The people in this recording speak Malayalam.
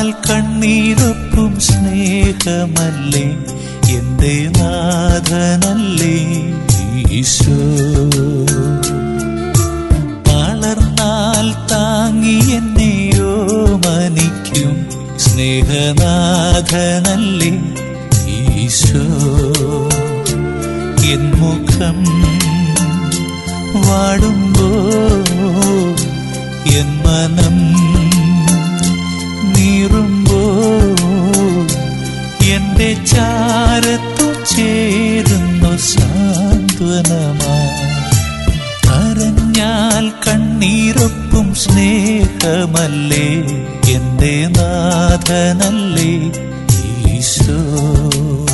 കണ്ണീരൊപ്പും സ്നേഹമല്ലേ എന്റെ നാഥനല്ലേ ഈശോ വളർന്നാൽ താങ്ങി എന്നെയോ മനിക്കും സ്നേഹനാഥനല്ലേ ഈശോ എൻ മുഖം വാടുമ്പോ എൻ മനം നീറുമ്പോ എന്റെ ചാരത്തു ചേരുന്നു സാന്ത്വനമാ കരഞ്ഞാൽ കണ്ണീരൊപ്പും സ്നേഹമല്ലേ എന്റെ നാഥനല്ലേ ഈശോ